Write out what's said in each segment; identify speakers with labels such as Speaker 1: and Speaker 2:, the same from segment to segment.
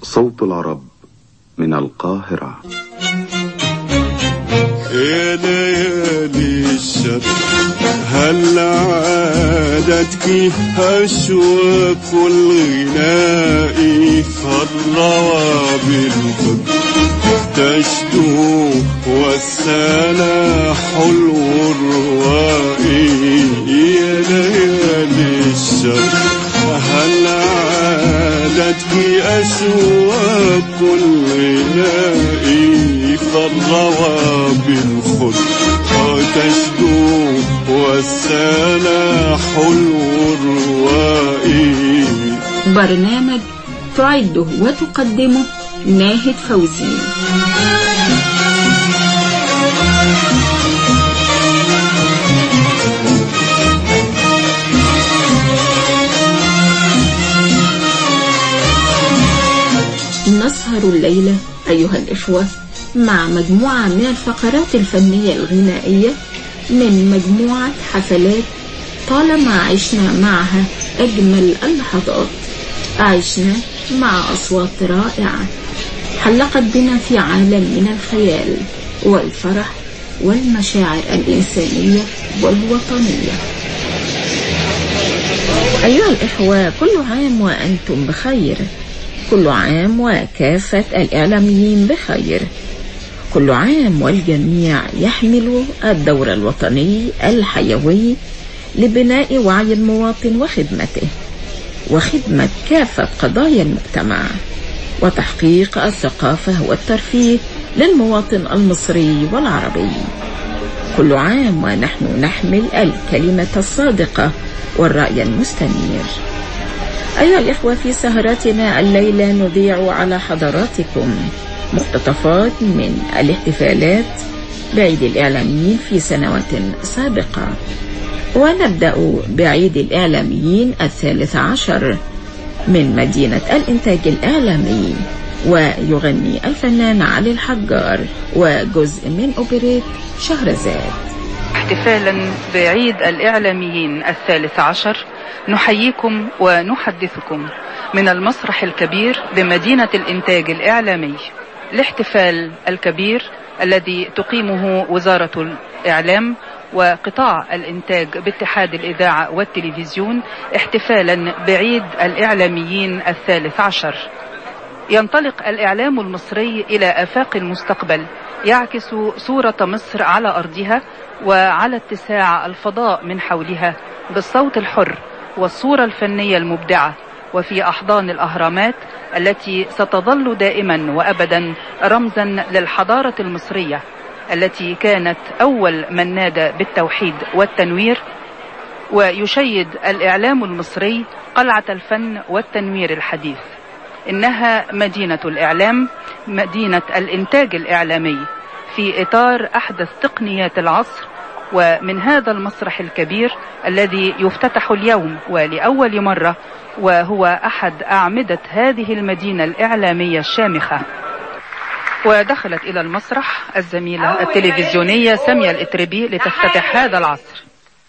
Speaker 1: صوت العرب من القاهرة
Speaker 2: يا ليالي الشر هل عادتك أشواك الغناء فالروى بالفضل تشدو والسنا حلو الروائي يا ليالي الشر هل عادتك أشواك الغناء فالروى بالخد تشدو والسنا حلو الروائي
Speaker 3: برنامج تعده وتقدمه ناهد فوزي نسهر الليلة أيها الإخوة مع مجموعة من الفقرات الفنية الغنائية من مجموعة حفلات طالما عشنا معها أجمل اللحظات عشنا مع أصوات رائعة حلقت بنا في عالم من الخيال والفرح والمشاعر الإنسانية والوطنية أيها الإخوة كل عام وأنتم بخير كل عام وكافة الإعلاميين بخير كل عام والجميع يحمل الدور الوطني الحيوي لبناء وعي المواطن وخدمته وخدمة كافة قضايا المجتمع وتحقيق الثقافة والترفيه للمواطن المصري والعربي كل عام ونحن نحمل الكلمة الصادقة والرأي المستنير أيها الإخوة في سهراتنا الليلة نذيع على حضراتكم مقتطفات من الاحتفالات بعيد الإعلاميين في سنوات سابقة ونبدأ بعيد الإعلاميين الثالث عشر من مدينة الإنتاج الإعلامي ويغني الفنان علي الحجار وجزء من أوبريت شهرزاد
Speaker 4: احتفالا بعيد الإعلاميين الثالث عشر نحييكم ونحدثكم من المسرح الكبير بمدينة الإنتاج الإعلامي الاحتفال الكبير الذي تقيمه وزارة الإعلام وقطاع الإنتاج باتحاد الإذاعة والتلفزيون احتفالا بعيد الإعلاميين الثالث عشر ينطلق الإعلام المصري إلى آفاق المستقبل يعكس صورة مصر على أرضها وعلى اتساع الفضاء من حولها بالصوت الحر والصورة الفنية المبدعة وفي أحضان الأهرامات التي ستظل دائما وأبدا رمزا للحضارة المصرية التي كانت أول من نادى بالتوحيد والتنوير ويشيد الإعلام المصري قلعة الفن والتنوير الحديث إنها مدينة الإعلام مدينة الإنتاج الإعلامي في إطار أحدث تقنيات العصر ومن هذا المسرح الكبير الذي يفتتح اليوم ولأول مرة وهو أحد أعمدة هذه المدينة الإعلامية الشامخة ودخلت إلى المسرح الزميلة التلفزيونية سامية الإتربي لتفتتح هذا العصر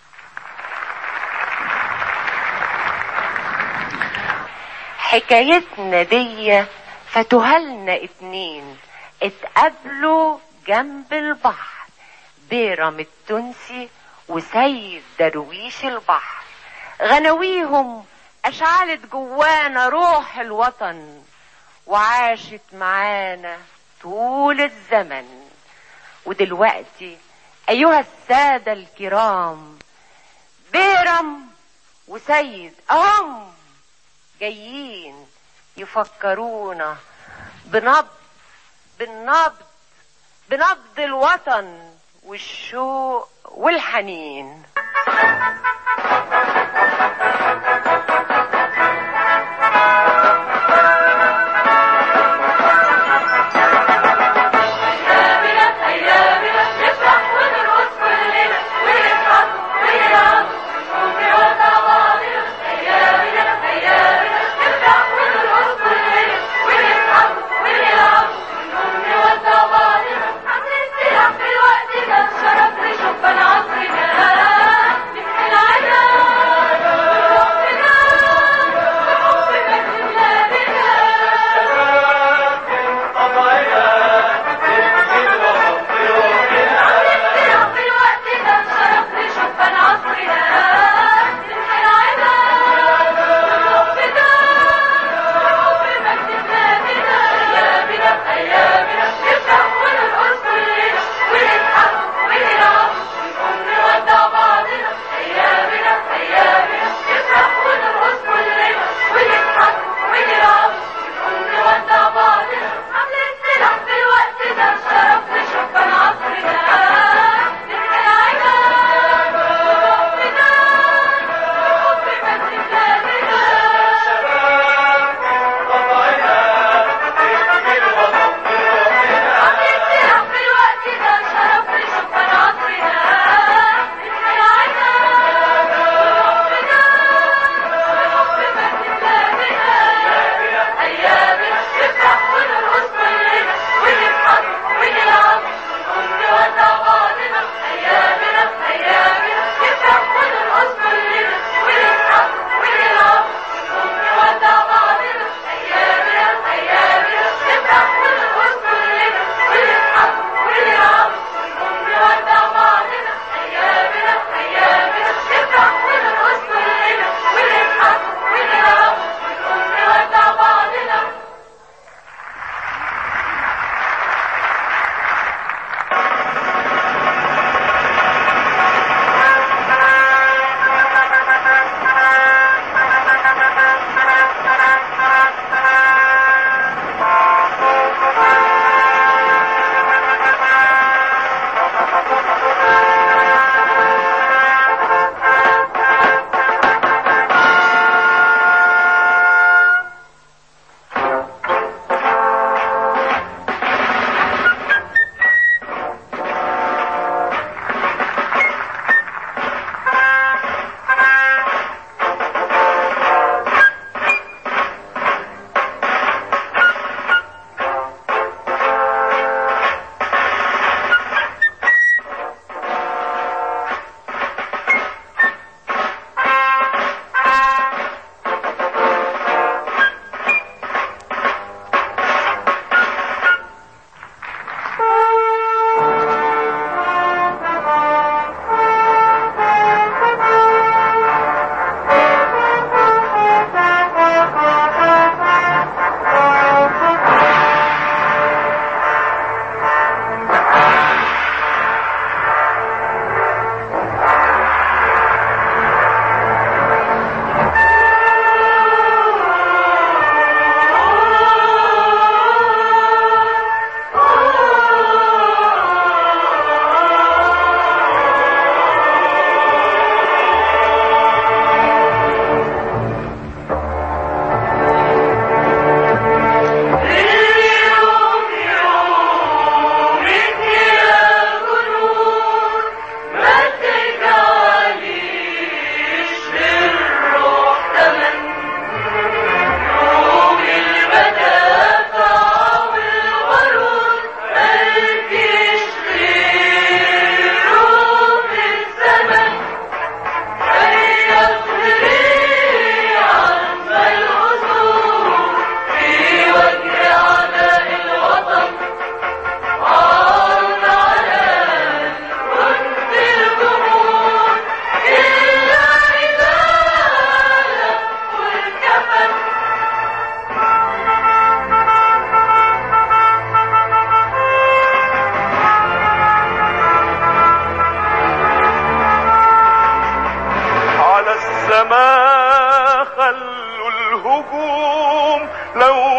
Speaker 5: حكايتنا دي فتهلنا اتنين اتقابلوا جنب البحر بيرم التونسي وسيد درويش البحر غناويهم اشعلت جوانا روح الوطن وعاشت معانا طول الزمن ودلوقتي ايها السادة الكرام بيرم وسيد اهم جايين يفكرونا بنبض بالنبض بنبض الوطن والشوق والحنين
Speaker 6: شرف لشوف العصر ده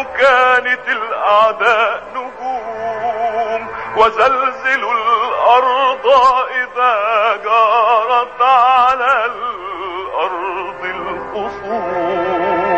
Speaker 2: كانت الأعداء نجوم وزلزلوا الأرض إذا جارت على الأرض الخصوم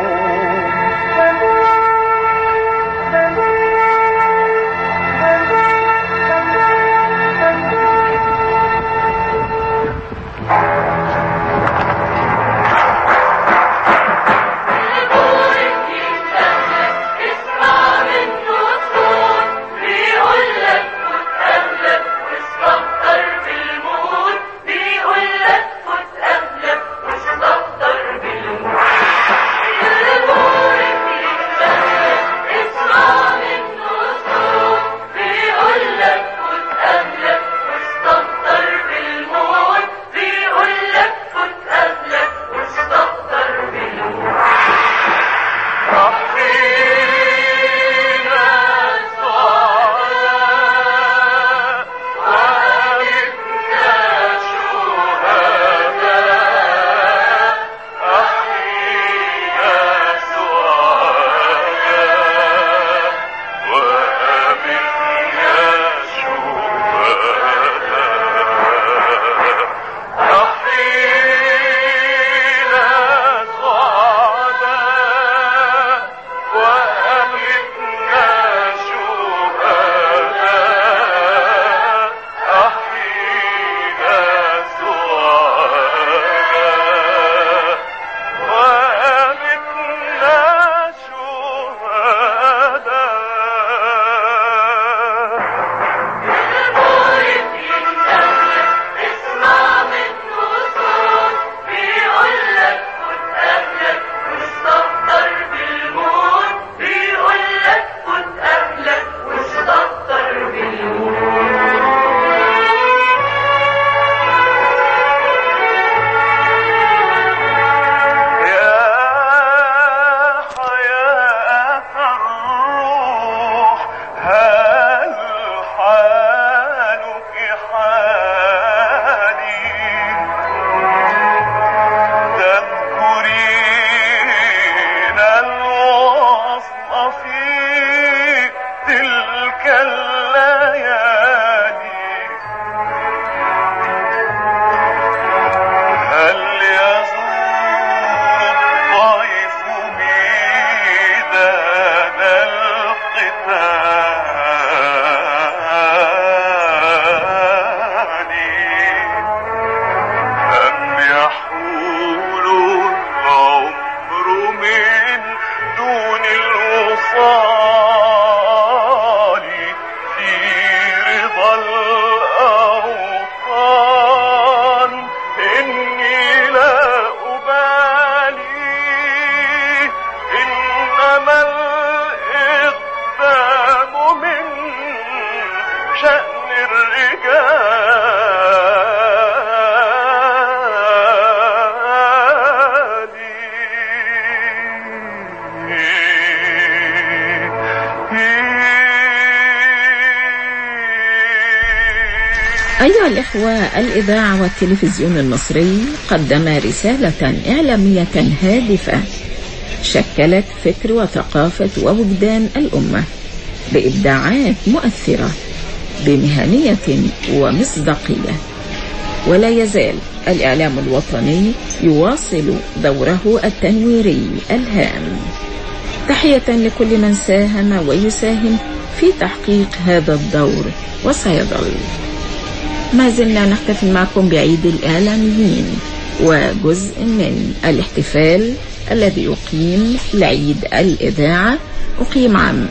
Speaker 3: أيها الإخوة الإذاعة والتلفزيون المصري قدم رسالة إعلامية هادفة شكلت فكر وثقافة ووجدان الأمة بإبداعات مؤثرة بمهنية ومصداقية ولا يزال الإعلام الوطني يواصل دوره التنويري الهام تحية لكل من ساهم ويساهم في تحقيق هذا الدور وسيظل ما زلنا نحتفل معكم بعيد الإعلاميين وجزء من الاحتفال الذي يقيم لعيد الإذاعة أقيم عام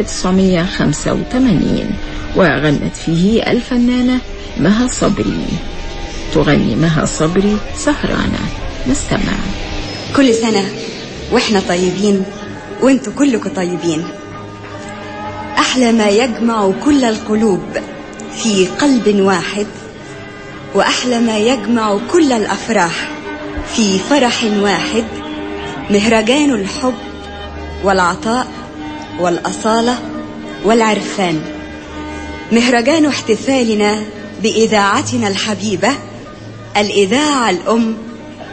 Speaker 3: 1985 وغنت فيه الفنانة مها صبري تغني مها صبري سهرانة نستمع
Speaker 6: كل سنة واحنا طيبين وانتوا كلكم طيبين أحلى ما يجمع كل القلوب في قلب واحد وأحلى ما يجمع كل الأفراح في فرح واحد مهرجان الحب والعطاء والأصالة والعرفان مهرجان احتفالنا بإذاعتنا الحبيبة الإذاعة الأم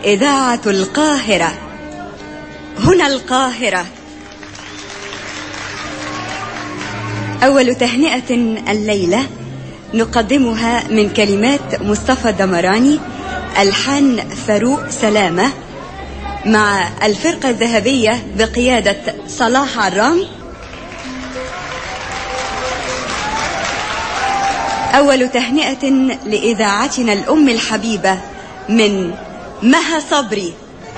Speaker 6: إذاعة القاهرة هنا القاهرة أول تهنئة الليلة نقدمها من كلمات مصطفى دمراني ألحان فاروق سلامة مع الفرقة الذهبية بقيادة صلاح عرام أول تهنئة لإذاعتنا الأم الحبيبة من مها صبري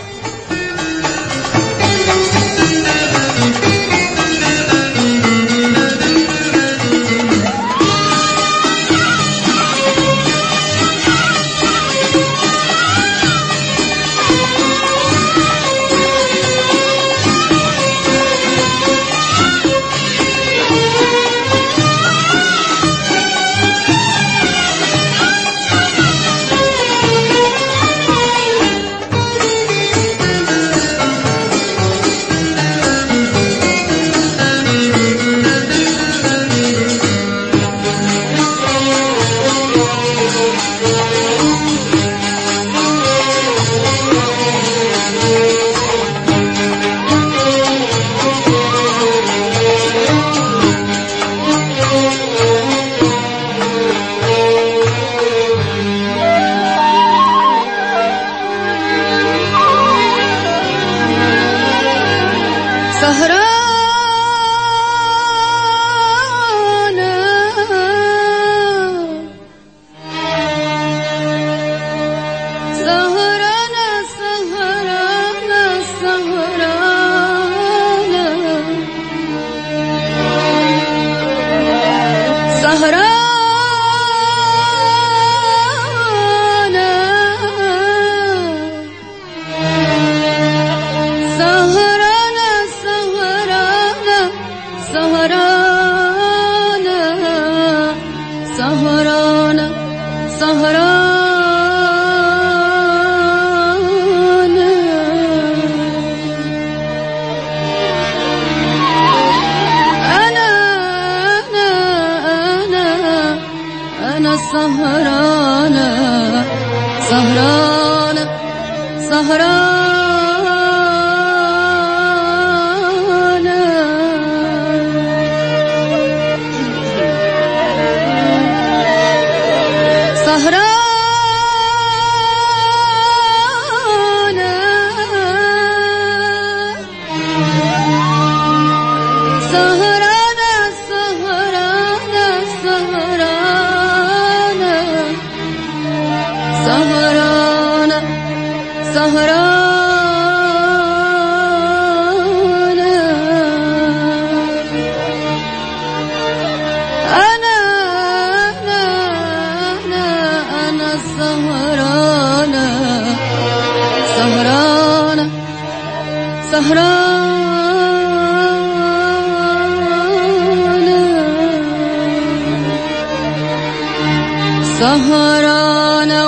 Speaker 7: سهرانة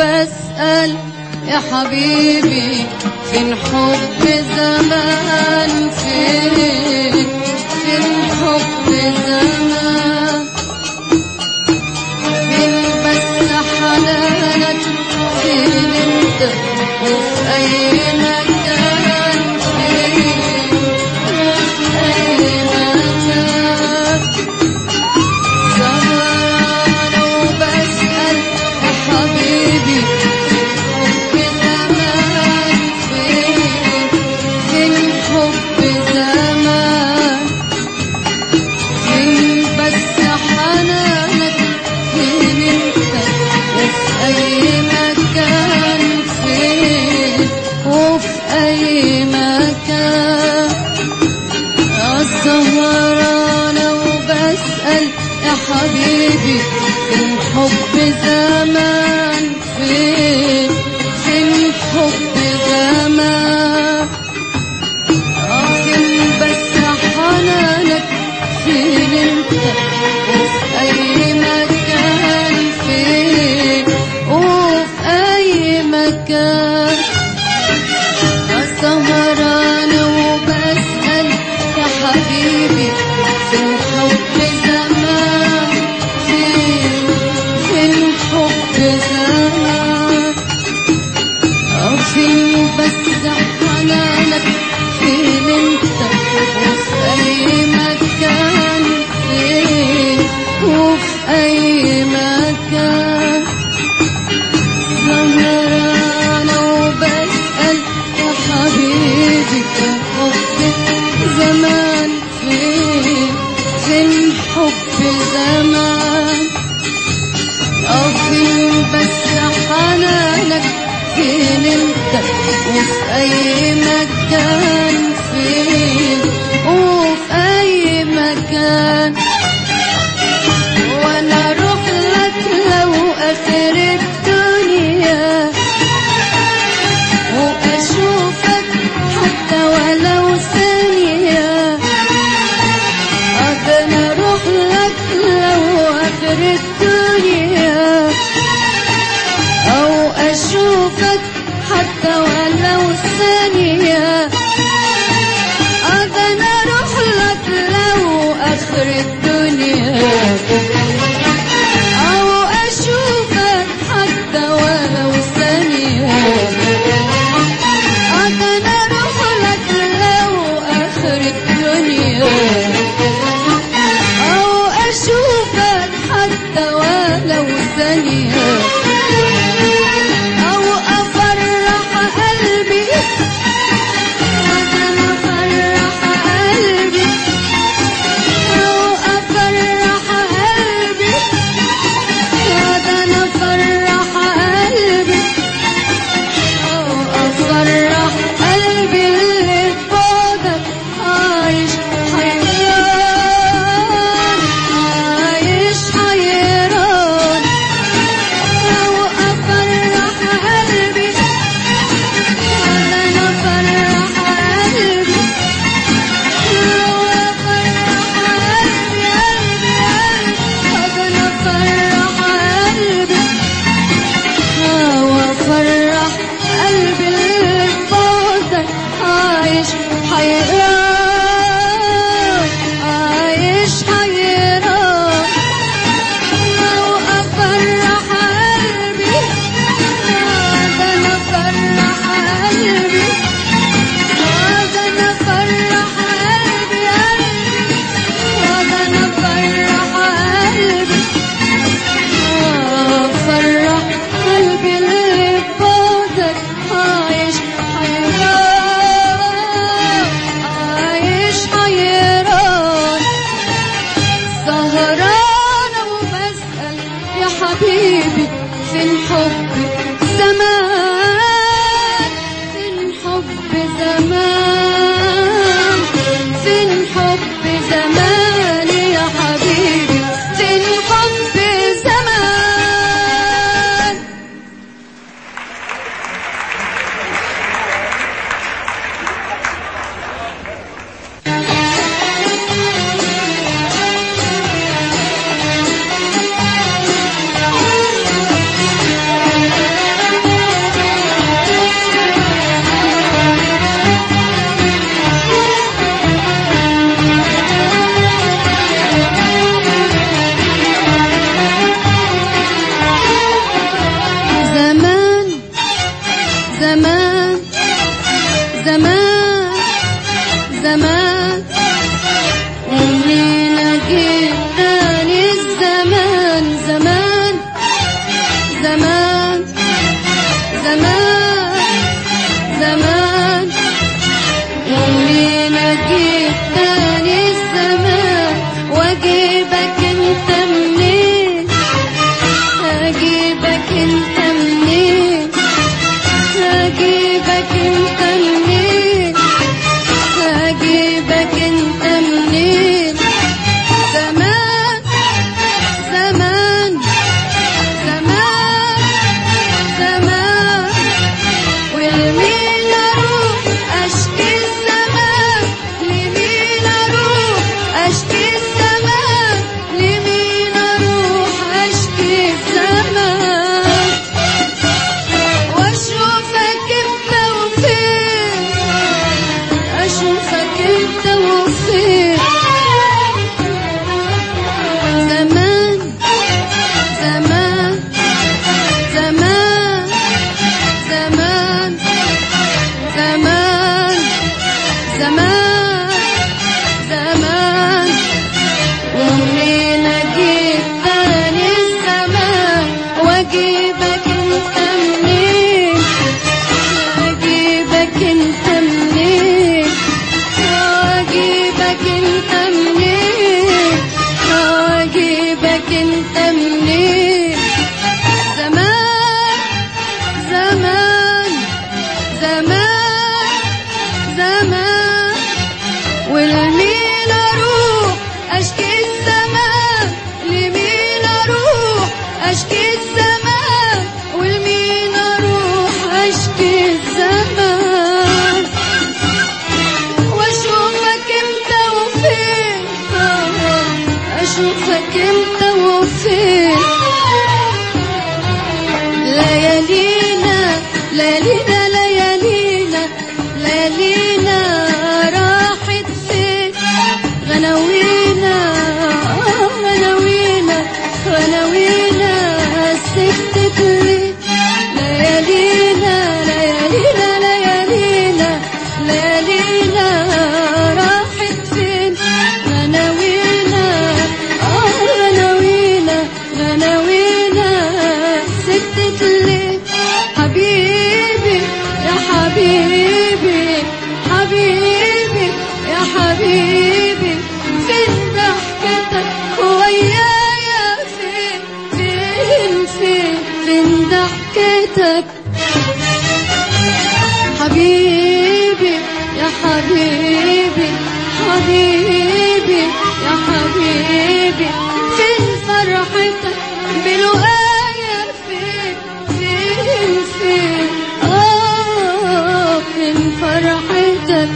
Speaker 7: وبسأل يا حبيبي فين حب زمان فين فين حب زمان فين بس حنانك فين انت وفي اي مكان فين وفي اي مكان سهرانة وبسأل يا حبيبي فين حب زمان فين فين حب زمان فين بس حنانك فين انت وفي اي مكان فين وفي اي مكان السهرانة وبسأل يا حبيبي فين حب زمان فين فين حب زمان آه فين بس حنانك فين انت وفي اي مكان فين وفي اي مكان سهرانة وبسأل يا حبيبي فين حب زمان فين فين حب زمان الحب زمان أفين بس حنانك فين انت وفي أي مكان فين وفي أي مكان وانا اروح لك لو اخر الدنيا واشوفك حتى ولو ثانية انا اروح لك لو اخر الدنيا او اشوفك حتى ولو ثانية انا اروح لك لو اخر الدنيا أو أشوفك حتى ولو ثانية أنا أروح لك لو آخر الدنيا أو أشوفك حتى ولو ثانية أو أفرح قلبي أنا أفرح قلبي أو امتى وفين ليالينا ليالينا ليالينا ليالينا راحت فين غناوينا آه غناوينا غناوينا سكتت ليه ليالينا ليالينا ليالينا ليالينا راحت فين غناوينا آه غناوينا غناوينا سكتت ليه حبيبي يا حبيبي حبيبي يا حبيبي فين ضحكتك ويايا فين فين فين فين ضحكتك حبيبي يا حبيبي حبيبي يا حبيبي فين فرحتك بلقايا فين فين فين آه فين فرحتك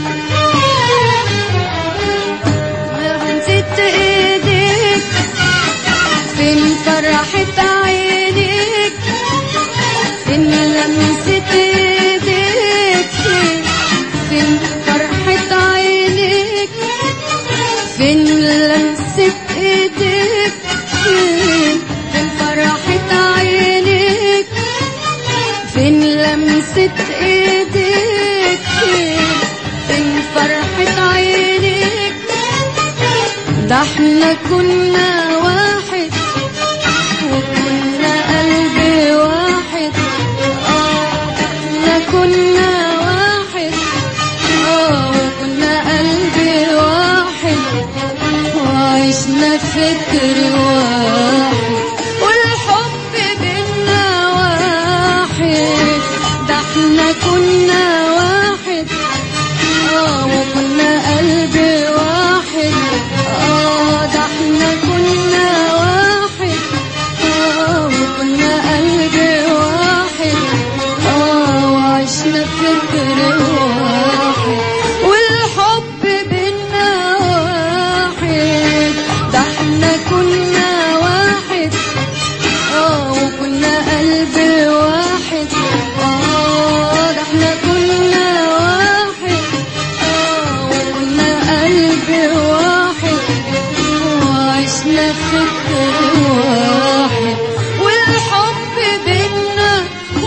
Speaker 7: نسيت ايديك فين فرحة عينيك فين لمسة ايديك فين فين فرحة عينيك فين لمسة ايديك فين فين فرحة عينيك فين لمسة ايديك فين فين فرحة عينيك ده احنا كنا واحد وكنا قلب واحد اه احنا كنا واحد اه وكنا قلب واحد وعشنا فكر واحد والحب بينا واحد ده احنا كنا واحد اه وكنا قلب واحد اه ده احنا كنا واحد اه وكنا قلب واحد اه وعشنا فكر واحد والحب بينا واحد ده احنا كنا واحد اه وكنا قلب واحد اه ده احنا كنا واحد اه وكنا قلب واحد وعشنا فكر واحد والحب بينا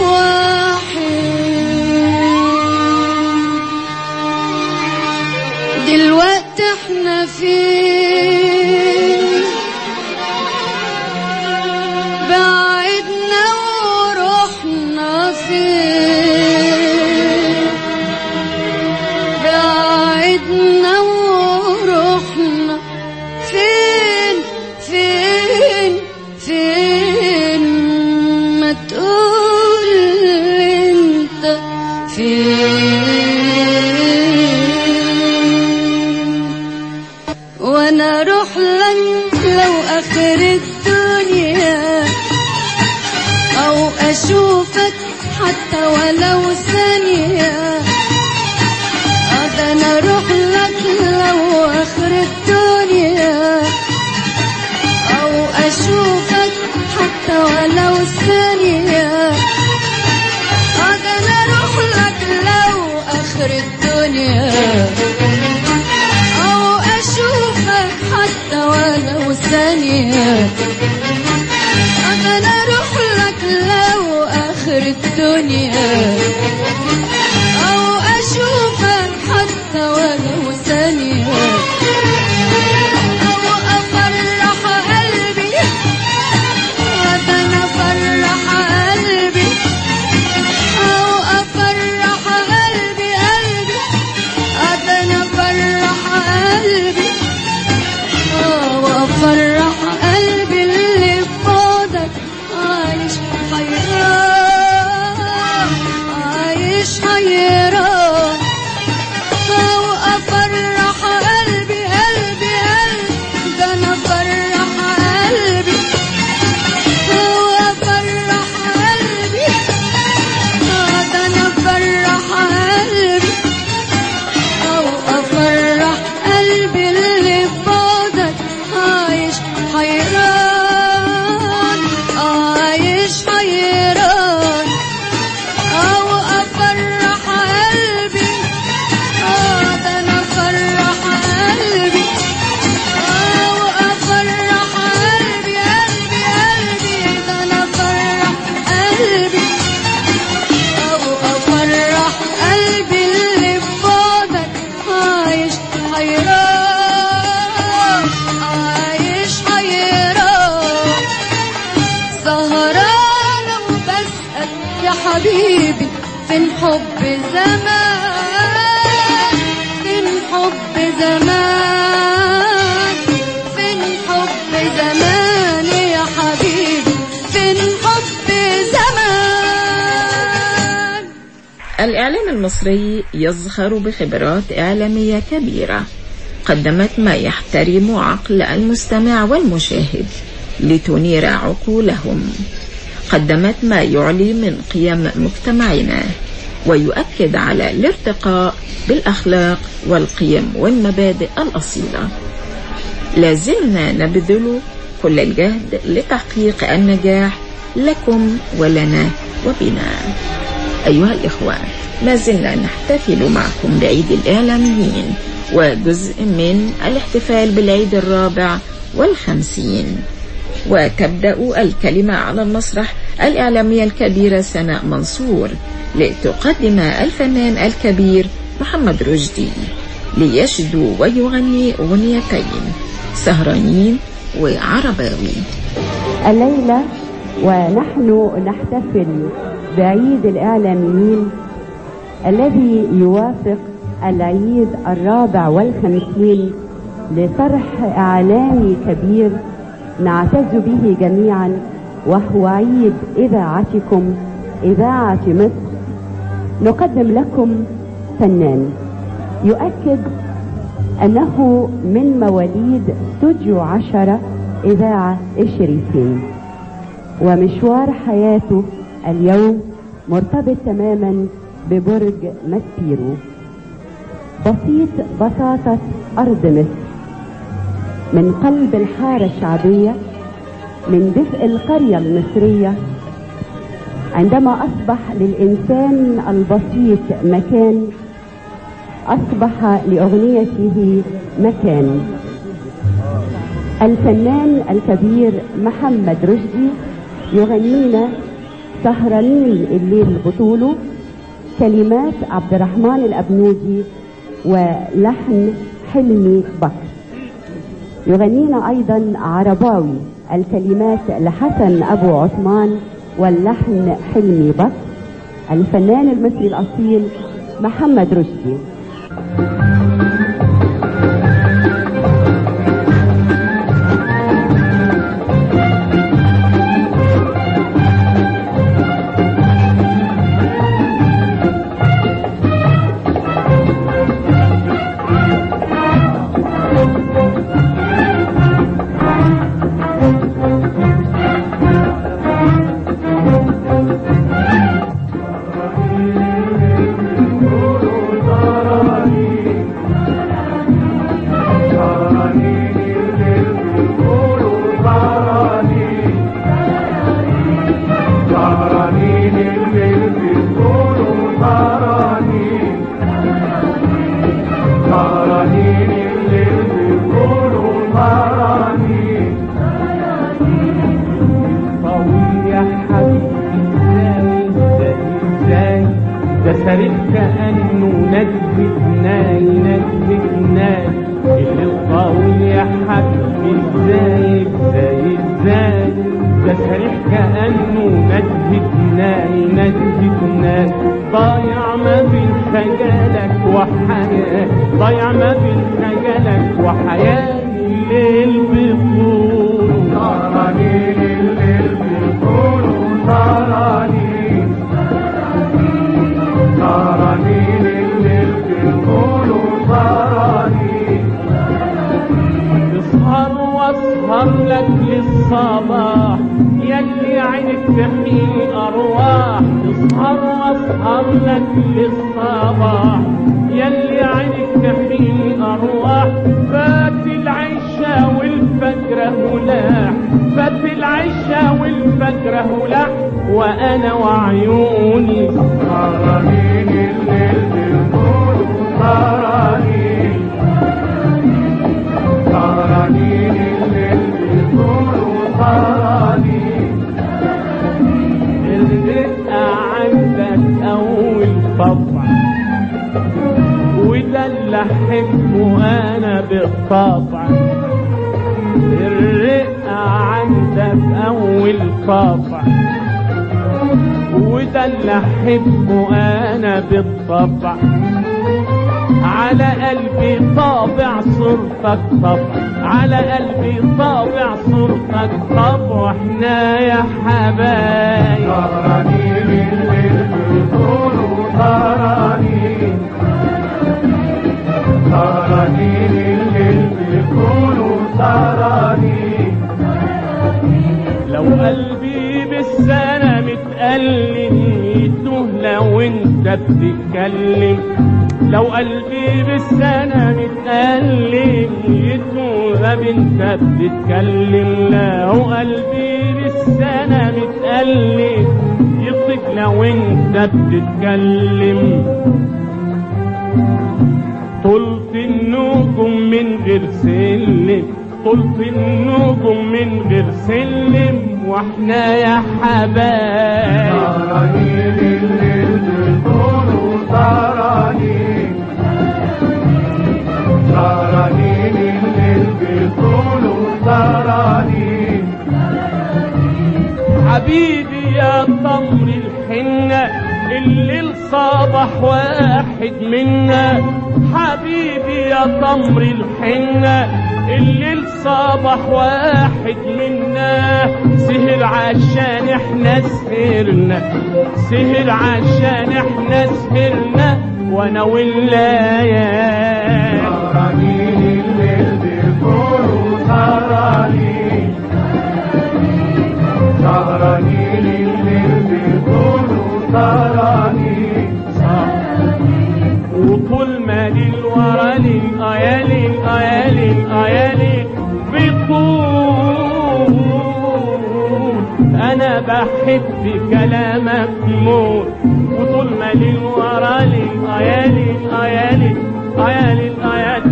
Speaker 7: واحد دلوقتي احنا فين بعدنا ورحنا فين بعدنا ورحنا فين فين فين ما تقول انت فين وانا اروح لك لو اخر الدنيا او اشوفك حتى ولو ثانية ده انا اروح لك لو اخر الدنيا او اشوفك حتى ولو ثانية ده انا اروح لك لو اخر الدنيا أو أشوفك حتى ولو ثانية أنا أروح لك لو آخر الدنيا أو أشوفك حتى ولو ثانية أو أفرح قلبي أنا أفرح قلبي أو أفرح قلبي قلبي أنا أفرح قلبي آه، وأفرح قلبي اللي بفضلك عايش حيران عايش حيران أو أفرح قلبي قلبي قلبي ده أنا أفرح قلبي أو أفرح قلبي آه، ده أنا أفرح قلبي أو أفرح قلبي اللي بفضلك عايش حبيبي فين حب زمان فين حب زمان فين حب زمان يا حبيبي فين حب زمان
Speaker 3: الإعلام المصري يزخر بخبرات إعلامية كبيرة قدمت ما يحترم عقل المستمع والمشاهد لتنير عقولهم قدمت ما يعلي من قيم مجتمعنا ويؤكد على الارتقاء بالأخلاق والقيم والمبادئ الأصيلة لازلنا نبذل كل الجهد لتحقيق النجاح لكم ولنا وبنا أيها الإخوة ما زلنا نحتفل معكم بعيد الإعلاميين وجزء من الاحتفال بالعيد الرابع والخمسين وتبدأ الكلمة على المسرح الإعلامية الكبيرة سناء منصور لتقدم الفنان الكبير محمد رشدي ليشدو ويغني أغنيتين سهرانين وعرباوي
Speaker 8: الليلة ونحن نحتفل بعيد الإعلاميين الذي يوافق العيد الرابع والخمسين لطرح إعلامي كبير نعتز به جميعا وهو عيد إذاعتكم إذاعة مصر نقدم لكم فنان يؤكد أنه من مواليد استوديو عشرة إذاعة الشريفين ومشوار حياته اليوم مرتبط تماما ببرج ماسبيرو بسيط بساطة أرض مصر من قلب الحارة الشعبية من دفء القرية المصرية عندما أصبح للإنسان البسيط مكان أصبح لأغنيته مكان الفنان الكبير محمد رشدي يغنينا سهرانين الليل بطوله كلمات عبد الرحمن الأبنودي ولحن حلمي بكر يغنينا أيضا عرباوي الكلمات لحسن أبو عثمان واللحن حلمي بكر الفنان المصري الأصيل محمد رشدي
Speaker 9: ده سريع كأنه نجدنا ينجدنا اللي الطاول يا حبيبي ازاي ازاي ازاي ده سريع كأنه نجدنا ينجدنا ضايع ما بين خجلك وحياة ضايع ما بين خجلك وحياة الليل بطول سهرانين الليل بطول سهرانين سهرانين الليل بطول سهرانين تسهر واسهر لك للصباح يلي عينك تحيي ارواح تسهر واسهر لك للصباح يلي عينك تحيي ارواح فات العشاء والفجر هلاح فات العشاء والفجر هلاح وانا وعيوني سهرانين الليل بالنور سهرانين سهرانين الليل بالنور سهرانين الرقة عندك أول طبع وده اللي أحبه أنا بالطبع الرقة عندك أول طبع وده اللي احبه انا بالطبع على قلبي طابع صورتك طبع على قلبي طابع صورتك طبع احنا يا حبايب
Speaker 2: تراني اللي بتقولوا تراني تراني اللي بتقولوا تراني
Speaker 9: لو قلبي بالسنة متألم يتوه لو انت بتتكلم لو قلبي بالسنة متألم يتوه انت بتتكلم لو قلبي بالسنة متألم يطيق لو انت بتتكلم طلت النجوم من غير سلم طلت النجوم من غير سلم واحنا يا حبايب
Speaker 2: تراني اللي بتقولوا تراني تراني اللي بتقولوا تراني
Speaker 9: حبيبي يا تمر الحنة الليل صباح واحد منا حبيبي يا تمر الحنة الليل صباح واحد منا سهر عشان احنا سهرنا سهر عشان احنا سهرنا وانا والليالي
Speaker 2: تراني اللي بتقولوا تراني تراني اللي بتقولوا تراني
Speaker 9: وطول ما للورا للأيالي الأيالي الأيالي بطول أنا بحب كلامك موت وطول ما للورا للأيالي الأيالي الأيالي الأيالي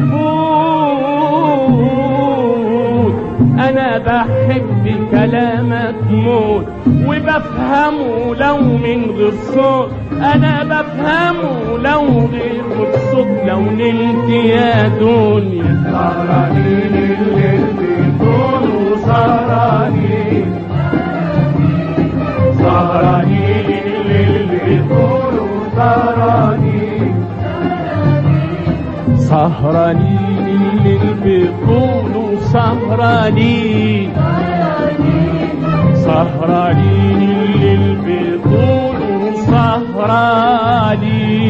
Speaker 9: موت أنا بحب كلامك موت وبفهمه لو من غير صوت انا بفهمه لو غير صوت لو نمت يا دنيا
Speaker 2: سهراني اللي بتقولوا سهراني سهراني اللي بتقولوا سهراني
Speaker 9: سهراني اللي بيقولوا سهراني سهراني اللي بيقولوا سهراني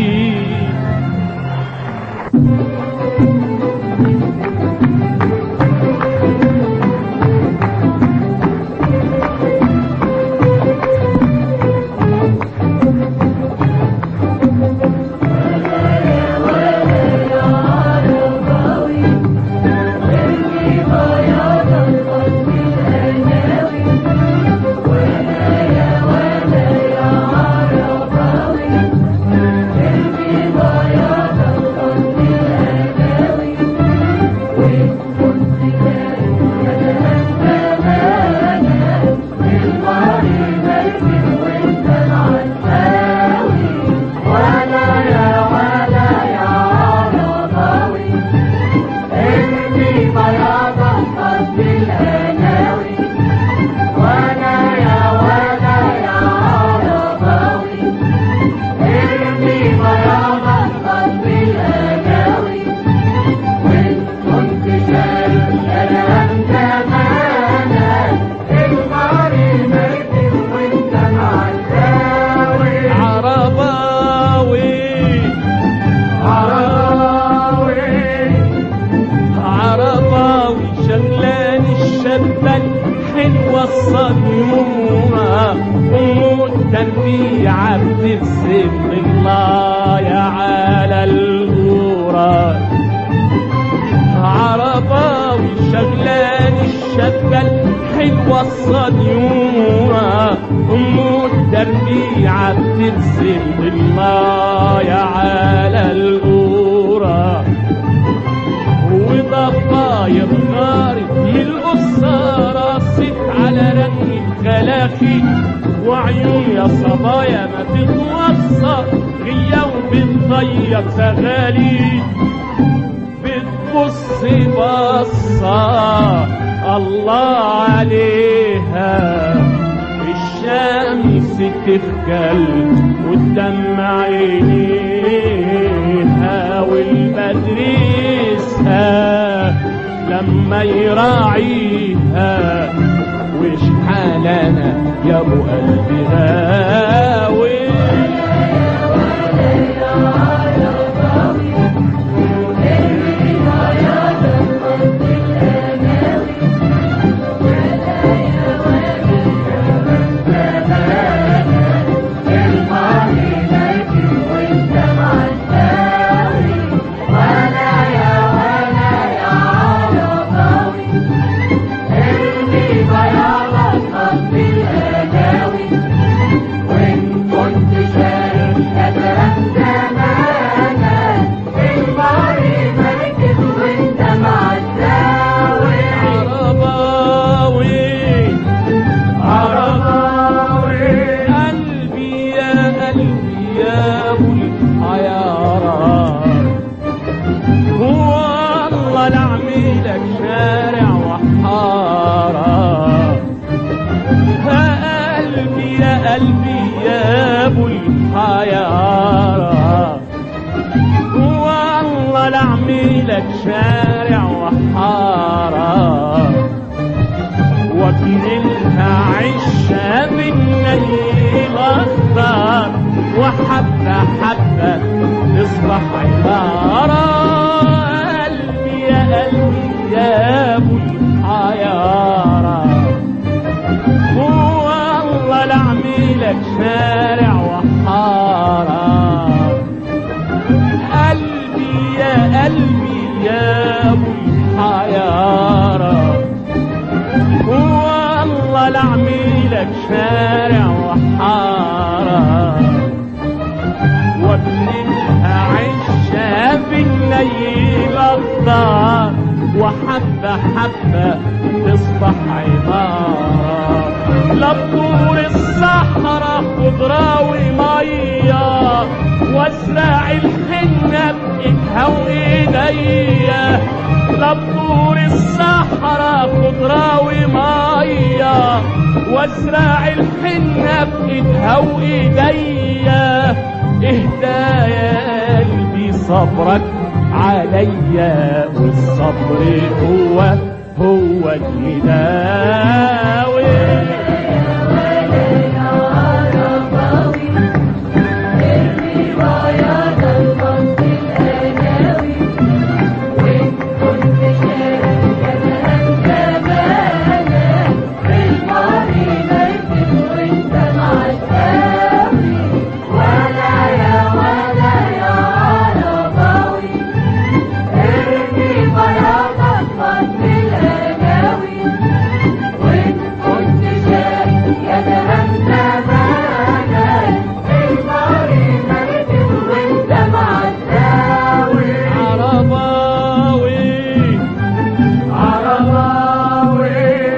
Speaker 9: عرباوي عرباوي شغلان الشابة الحلوة الصديورة أم التربيع بترسم الله يا على الغورة عرباوي شغلان الشابة الحلوة الصديورة أم التربيع بترسم الله يا على الغورة وضفاير غارت القصة راست على رنج الخلاخي وعيون يا صبايا ما تتوصى غيا وبتضيق سغالي بتبص بصة الله عليها الشمس تفكل قدام عينيها والبدر يسهى لما يراعيها وش حالنا يا ابو قلبي هاوي عرباوي عرباوي قلبي يا قلبي يا ابو الحيارات والله لعميلك شارع وحارة ها قلبي يا قلبي يا ابو الحيارة والله لعميلك شارع وحارة وابنلها عشة بالنيل أخضر وحبة حبة تصبح عمارة قلبي يا قلبي يا أبو الحيارة والله لعميلك شارع وحارة قلبي يا قلبي يا أبو الحيارة والله لعميلك شارع وحارة وابنتها عشة بالليل أخضر وحبة حبة تصبح عمارة لا بطول الصحراء خضرة ومية وازرع الحنة بإيدها وإيديا لا بطول الصحراء خضرة ومية وازرع الحنة بإيدها وإيديا اهدى يا قلبي صبرك عليا والصبر هو هو اللي داوي عرباوي عرباوي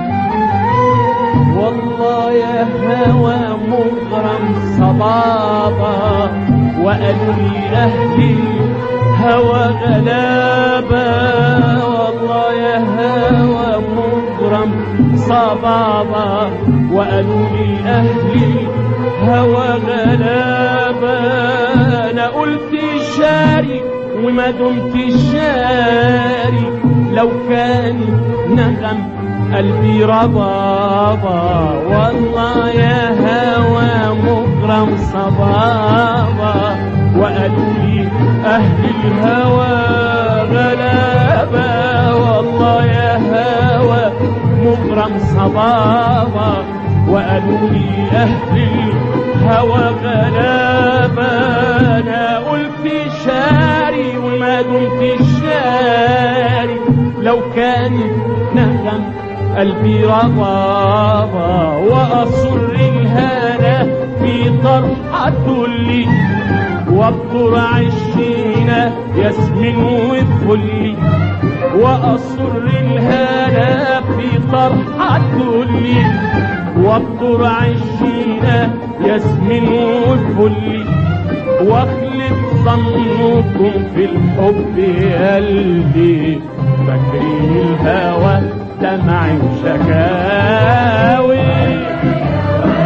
Speaker 9: والله يا هوى مغرم صبابة وقالوا لي أهلي هوى غلابة والله يا هوى مغرم صبابة وقالوا لي أهلي هوى غلابة أنا قلت شاري وما دمت شاري لو كان نغم قلبي ربابة والله يا هوى مغرم صبابة وقالوا لي أهل الهوى غلابة والله يا هوى مغرم صبابة وقالوا لي أهل الهوى غلابة أنا قلت شاري وما دمت شاري لو كان نغم قلبي ربابة وأصر الهنا في طرحة لي وابطر عشينا ياسمين وفلي وأصر الهنا في طرحة لي وابطر عشينا ياسمين وفلي واخلف ظنكم في الحب يا قلبي فاكرين الهوى دمعي وشكاوي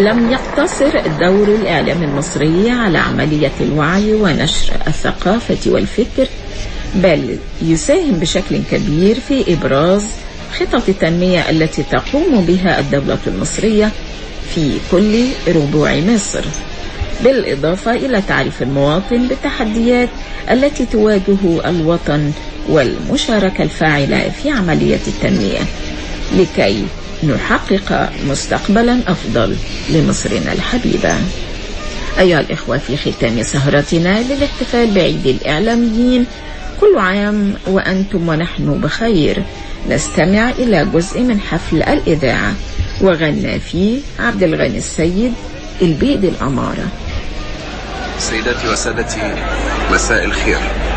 Speaker 3: لم يقتصر دور الإعلام المصري على عملية الوعي ونشر الثقافة والفكر بل يساهم بشكل كبير في إبراز خطط التنمية التي تقوم بها الدولة المصرية في كل ربوع مصر بالإضافة إلى تعريف المواطن بالتحديات التي تواجه الوطن والمشاركة الفاعلة في عملية التنمية لكي نحقق مستقبلا أفضل لمصرنا الحبيبة أيها الإخوة في ختام سهرتنا للاحتفال بعيد الإعلاميين كل عام وأنتم ونحن بخير نستمع إلى جزء من حفل الإذاعة وغنى فيه عبد الغني السيد البيد الأمارة
Speaker 10: سيداتي وسادتي مساء الخير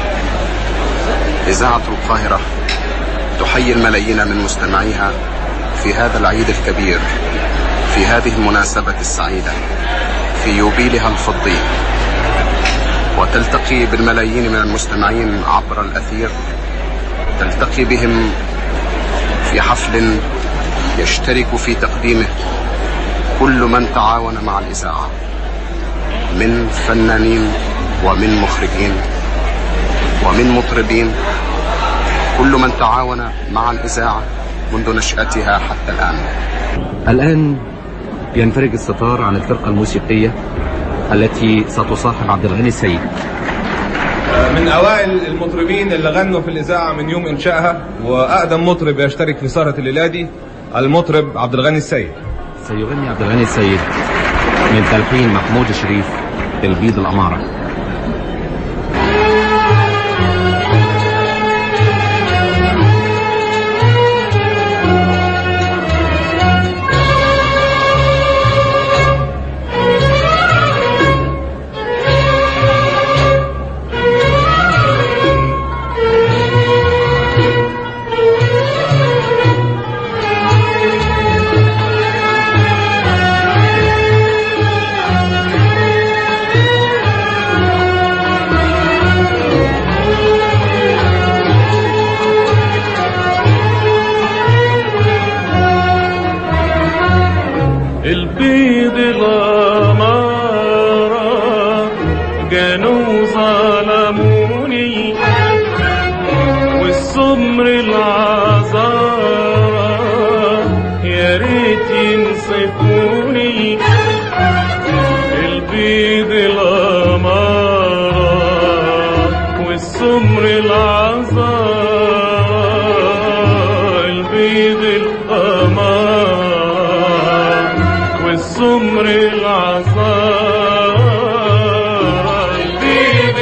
Speaker 10: إذاعة القاهرة تحيي الملايين من مستمعيها في هذا العيد الكبير في هذه المناسبة السعيدة في يوبيلها الفضي وتلتقي بالملايين من المستمعين عبر الأثير تلتقي بهم في حفل يشترك في تقديمه كل من تعاون مع الإذاعة من فنانين ومن مخرجين ومن مطربين كل من تعاون مع الإذاعة منذ نشأتها حتى الآن
Speaker 11: الآن ينفرج الستار عن الفرقة الموسيقية التي ستصاحب عبد الغني السيد
Speaker 12: من اوائل المطربين اللي غنوا في الاذاعه من يوم انشائها واقدم مطرب يشترك في سهره الليله دي المطرب عبد الغني السيد
Speaker 11: سيغني عبد الغني السيد من تلحين محمود الشريف البيض الأمارة
Speaker 2: البيض الأمارة كانوا ظلموني والسمر العذارى يا ريت ينصفوني البيض الأمارة والسمر العذارى البيض الأمارة والسمر العذارى البيض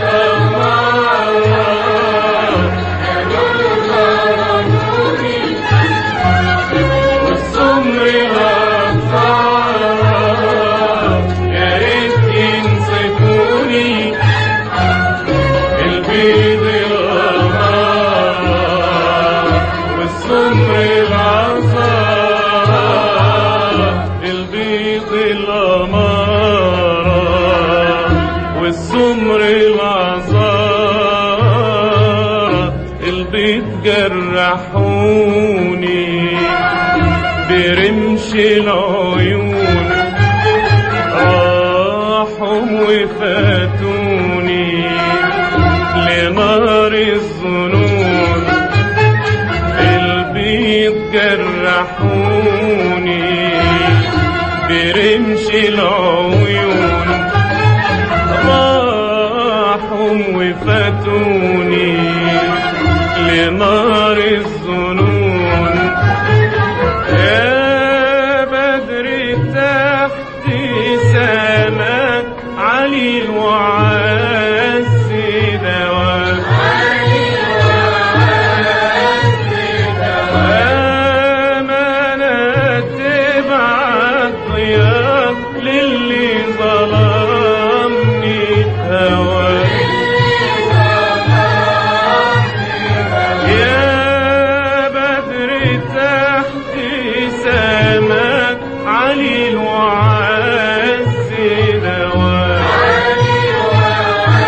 Speaker 2: والسمر العذارى يا ريت ينصفوني البيض الأمارة والسمر العذارى البيض الأمارة والسمر العذارى البيض جرحوني برمش العيون راحوا وفاتوني لنار الظنون البيض جرحوني برمش العيون راحوا وفاتوني لنار الظنون يا بدر تحت سماك علي وعز دواك أمانة تبعت ضياء للي ظلمني هواك يا بدر تحت سماك علي وعز دواك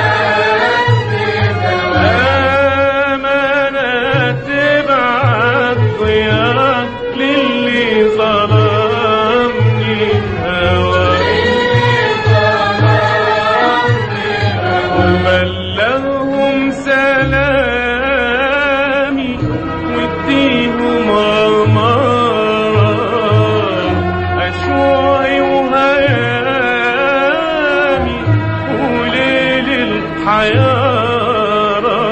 Speaker 2: عيارى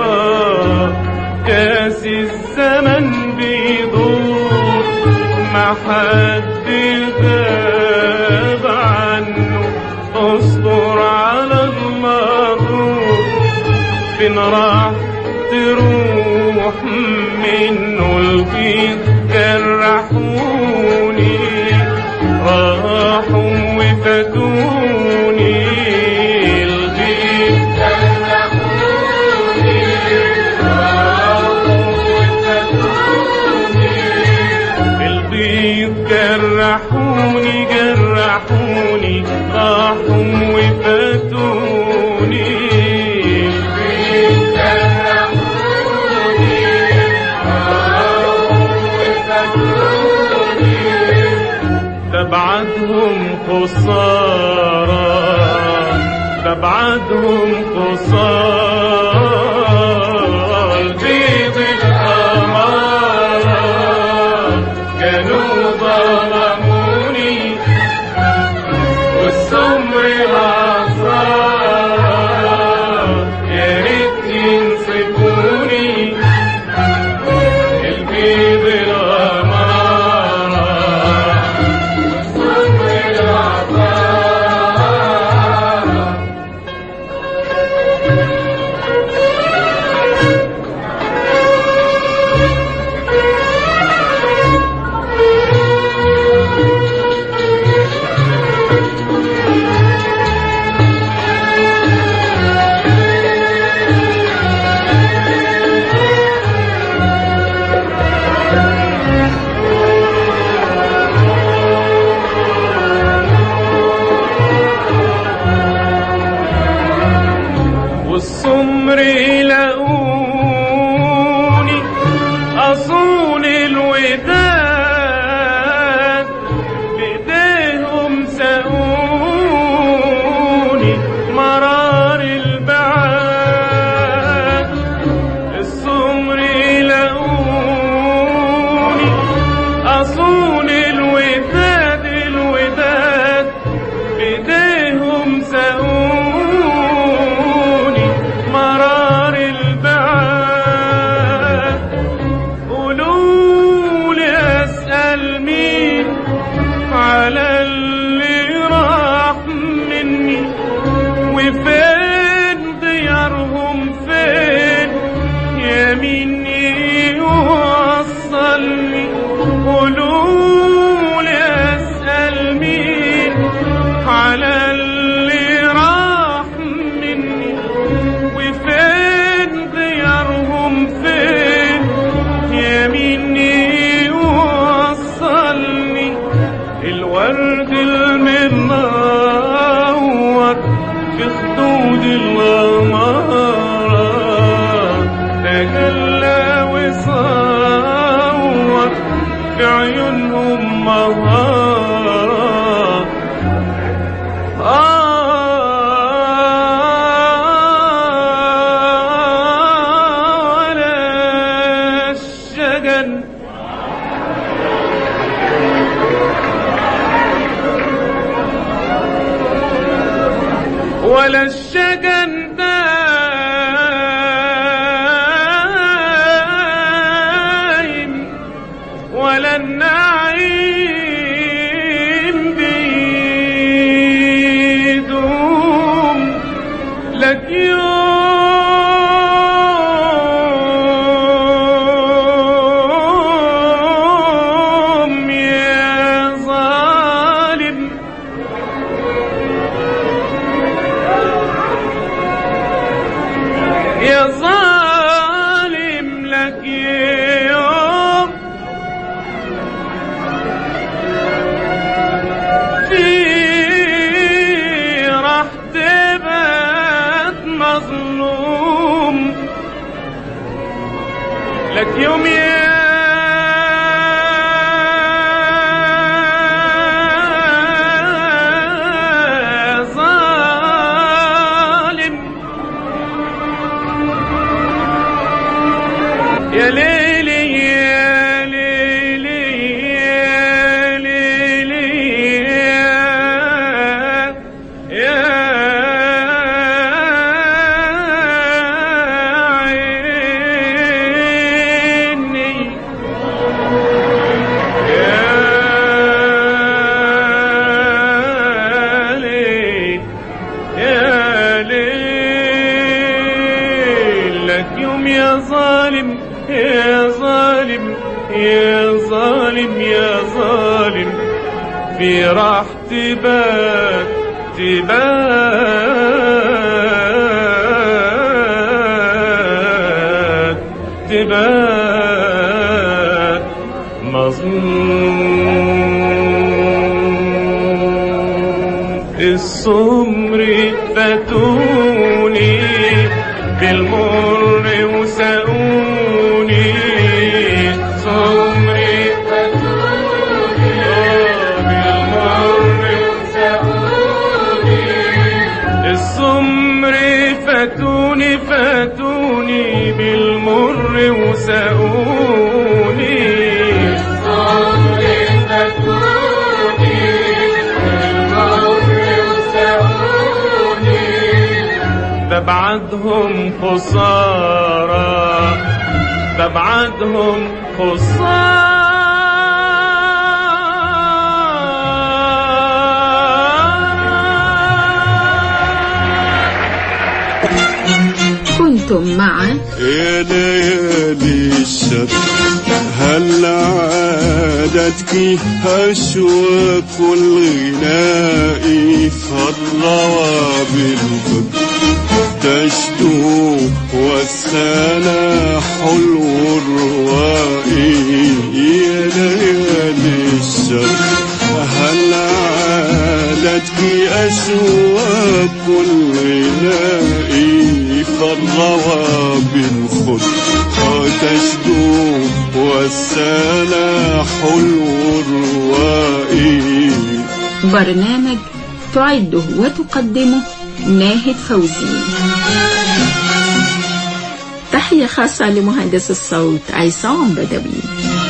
Speaker 2: كاس الزمن بيدور ما حد غاب عنه اصبر على المغرور فين راح تروح منه البيض جرحوني راحوا وفاتوني البيض جرحوني راحوا وفاتوني البيض جرحوني جرحوني راحوا وفاتوني البيض جرحوني راحوا وفاتوني تبعدهم خسارة تبعدهم خسارة البيض الأمارة كانوا ظلموني والسمر الأسرار يا ريت ينصفوني البيض الأمارة والسمر الأسرار والسمر يلاقوني أصون الوداد بإيديهم ساقوني مرار البعاد السمر يلاقوني أصون الوداد الوداد بإيديهم ساقوني مرار البعاد قولوا لي أسأل مين على اللي راح مني وفين ديارهم فين يا مين يوصلني قولوا لي أسأل مين على اللي راح مني وفين ديارهم فين يا مين يوصلني الورد المنور في خدود الغمارة تجلى وصور في عيونهم مهارة آه ولا الشجن ولا الشجن دايم ولا النعيم بيدوم لك يوم يا ظالم يا ظالم لك يوم في راح تبات مظلوم لك يوم يا ظالم يا ليلي يا ليلي يا ليلي يا يا ظالم يا ظالم يا ظالم يا ظالم في راح تبات تبات تبات مظلوم السمر فاتوني بالمر وسقوني سمر فاتوني بالمر وسقوني السمر فاتوني فاتوني بالمر وسقوني السمر فاتوني بالمر وسقوني ببعدهم خسارة ببعدهم
Speaker 3: كنتم مع
Speaker 13: يا ليالي الشر هل عادتك أشواك الغناء فالروى بالفكر تشدو والسنا حلو الروائي يا ليالي الشر هل عادتك أشواك الغناء فالروى بالخد تشدو والسنا حلو الروائي
Speaker 3: برنامج تعده وتقدمه ناهد فوزي تحية خاصة لمهندس الصوت عصام بدوي